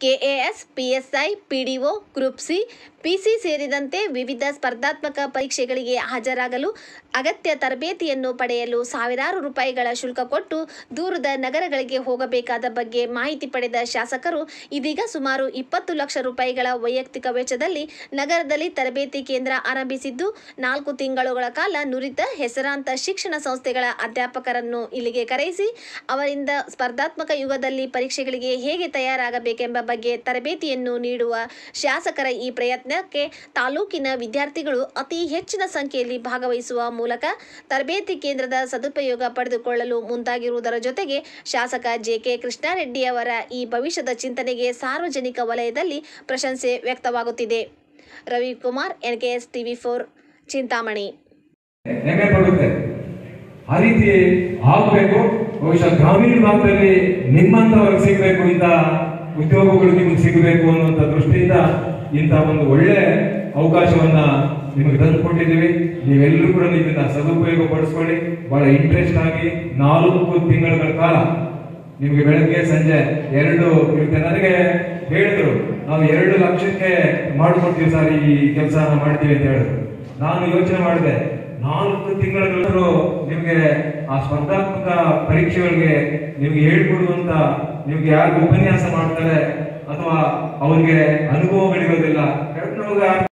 KAS PSI PDO group C PC ಸೇರಿದಂತೆ ವಿವಿಧ ಸ್ಪರ್ಧಾತ್ಮಕ ಪರೀಕ್ಷೆಗಳಿಗೆ ಹಾಜರಾಗಲು ಅಗತ್ಯ ತರಬೇತಿಯನ್ನು ಪಡೆಯಲು ಸಾವಿರಾರು ರೂಪಾಯಿಗಳ ಶುಲ್ಕ ಕೊಟ್ಟು ದೂರದ ನಗರಗಳಿಗೆ ಹೋಗಬೇಕಾದ ಬಗ್ಗೆ ಮಾಹಿತಿ ಪಡೆದ ಶಾಸಕರು ಇದೀಗ ಸುಮಾರು ಇಪ್ಪತ್ತು ಲಕ್ಷ ರೂಪಾಯಿಗಳ ವೈಯಕ್ತಿಕ ವೆಚ್ಚದಲ್ಲಿ ನಗರದಲ್ಲಿ ತರಬೇತಿ ಕೇಂದ್ರ ಆರಂಭಿಸಿದ್ದು ನಾಲ್ಕು ತಿಂಗಳುಗಳ ಕಾಲ ನುರಿತ ಹೆಸರಾಂತ ಶಿಕ್ಷಣ ಸಂಸ್ಥೆಗಳ ಅಧ್ಯಾಪಕರನ್ನು ಇಲ್ಲಿಗೆ ಕರೆಯಿಸಿ ಅವರಿಂದ ಸ್ಪರ್ಧಾತ್ಮಕ ಯುಗದಲ್ಲಿ ಪರೀಕ್ಷೆಗಳಿಗೆ ಹೇಗೆ ತಯಾರಾಗಬೇಕೆಂಬ ಬಗ್ಗೆ ತರಬೇತಿಯನ್ನು ನೀಡುವ ಶಾಸಕರ ಈ ಪ್ರಯತ್ನಕ್ಕೆ ತಾಲೂಕಿನ ವಿದ್ಯಾರ್ಥಿಗಳು ಅತಿ ಹೆಚ್ಚಿನ ಸಂಖ್ಯೆಯಲ್ಲಿ ಭಾಗವಹಿಸುವ ಮೂಲಕ ತರಬೇತಿ ಕೇಂದ್ರದ ಸದುಪಯೋಗ ಪಡೆದುಕೊಳ್ಳಲು ಮುಂದಾಗಿರುವುದರ ಜೊತೆಗೆ ಶಾಸಕ ಜೆಕೆ ಕೃಷ್ಣಾರೆಡ್ಡಿ ಅವರ ಈ ಭವಿಷ್ಯದ ಚಿಂತನೆಗೆ ಸಾರ್ವಜನಿಕ ವಲಯದಲ್ಲಿ ಪ್ರಶಂಸೆ ವ್ಯಕ್ತವಾಗುತ್ತಿದೆ Ravikumar NKS TV four Chintamani ಹೆಮ್ಮೆ ಪಡುತ್ತೆ ಆ ರೀತಿ ಆಗಬೇಕು ಬಹುಶಃ ಗ್ರಾಮೀಣ ಭಾಗದಲ್ಲಿ ನಿಮ್ಮಂತವ್ರಿಗೆ ಸಿಗಬೇಕು ಇಂಥ ಉದ್ಯೋಗಗಳು ನಿಮಗೆ ಸಿಗಬೇಕು ಅನ್ನುವಂಥ ದೃಷ್ಟಿಯಿಂದ ಇಂಥ ಒಂದು ಒಳ್ಳೆ ಅವಕಾಶವನ್ನ ನಿಮಗೆ ತಂದುಕೊಟ್ಟಿದ್ದೀವಿ ನೀವೆಲ್ಲರೂ ಕೂಡ ಇದನ್ನ ಸದುಪಯೋಗ ಪಡಿಸ್ಕೊಳ್ಳಿ ಬಹಳ ಇಂಟ್ರೆಸ್ಟ್ ಆಗಿ ನಾಲ್ಕು ತಿಂಗಳ ಕಾಲ ನಿಮಗೆ ಬೆಳಗ್ಗೆ ಸಂಜೆ ಎರಡು ಇರುತ್ತೆ ನನಗೆ ಹೇಳಿದ್ರು ನಾವು ಎರಡು ಲಕ್ಷಕ್ಕೆ ಮಾಡ್ಕೊಡ್ತೀವಿ ಸರ್ ಈ ಕೆಲಸ ಮಾಡ್ತೀವಿ ಅಂತ ಹೇಳಿದ್ರು ನಾನು ಯೋಚನೆ ಮಾಡಿದೆ ನಾಲ್ಕು ತಿಂಗಳು ನಿಮ್ಗೆ ಆ ಸ್ಪರ್ಧಾತ್ಮಕ ಪರೀಕ್ಷೆಗಳಿಗೆ ನಿಮ್ಗೆ ಹೇಳ್ಕೊಡುವಂತ ನಿಮ್ಗೆ ಯಾರು ಉಪನ್ಯಾಸ ಮಾಡ್ತಾರೆ ಅಥವಾ ಅವ್ರಿಗೆ ಅನುಭವಗಳಿರೋದಿಲ್ಲ ಕರ್ಕೊಂಡು ಹೋಗಿ